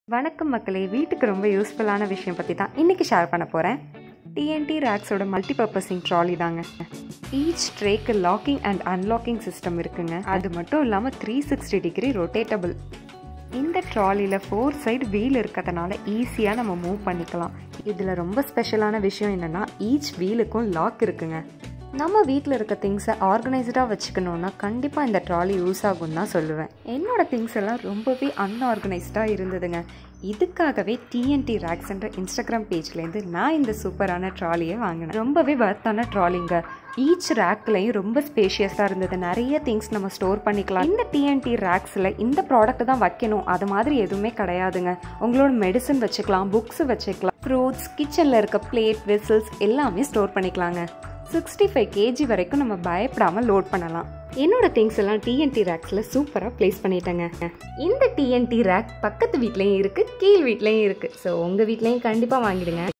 வணக்கம் மக்களே வீட்டுக்கு ரொம்ப யூஸ்ஃபுல்லான விஷயம் பற்றி தான் இன்றைக்கி ஷேர் பண்ண போகிறேன் டிஎன்டி ரேக்ஸோட மல்டிபர்பஸிங் ட்ராலி தாங்க ஈச் ட்ரேக்கு லாக்கிங் அண்ட் அன்லாக்கிங் சிஸ்டம் இருக்குங்க அது மட்டும் இல்லாமல் த்ரீ சிக்ஸ்டி டிகிரி ரொட்டேட்டபிள் இந்த ட்ராலியில் ஃபோர் சைடு வீல் இருக்கிறதுனால ஈஸியாக நம்ம மூவ் பண்ணிக்கலாம் இதில் ரொம்ப ஸ்பெஷலான விஷயம் என்னென்னா ஈச் வீலுக்கும் லாக் இருக்குங்க நம்ம வீட்டில் இருக்க திங்ஸை ஆர்கனைஸ்டாக வச்சுக்கணுன்னா கண்டிப்பாக இந்த ட்ராலி யூஸ் ஆகும் தான் சொல்லுவேன் என்னோட திங்ஸ் எல்லாம் ரொம்பவே அன்ஆர்கனைஸ்டாக இருந்ததுங்க இதுக்காகவே டிஎன்டி ரேக்ஸ்ன்ற இன்ஸ்டாகிராம் பேஜ்லேருந்து நான் இந்த சூப்பரான ட்ராலியை வாங்கினேன் ரொம்பவே வர்த்தான ட்ராலிங்க ஈச் ரேக்லையும் ரொம்ப ஸ்பேஷியஸாக இருந்தது நிறைய திங்ஸ் நம்ம ஸ்டோர் பண்ணிக்கலாம் இந்த டிஎன்டி ரேக்ஸில் இந்த ப்ராடக்ட் தான் வைக்கணும் அது மாதிரி எதுவுமே கிடையாதுங்க உங்களோட மெடிசன் வச்சுக்கலாம் புக்ஸ் வச்சுக்கலாம் ஃப்ரூட்ஸ் கிச்சனில் இருக்க பிளேட் வெசல்ஸ் எல்லாமே ஸ்டோர் பண்ணிக்கலாங்க சிக்ஸ்டி ஃபைவ் கேஜி வரைக்கும் நம்ம பயப்படாமல் லோட் பண்ணலாம் என்னோட திங்ஸ் எல்லாம் டிஎன்டி ரேக்ஸில் சூப்பராக ப்ளேஸ் பண்ணிட்டேங்க இந்த டிஎன்டி ரேக் பக்கத்து வீட்லேயும் இருக்குது கீழ் வீட்லேயும் இருக்குது ஸோ உங்கள் வீட்லேயும் கண்டிப்பாக வாங்கிடுங்க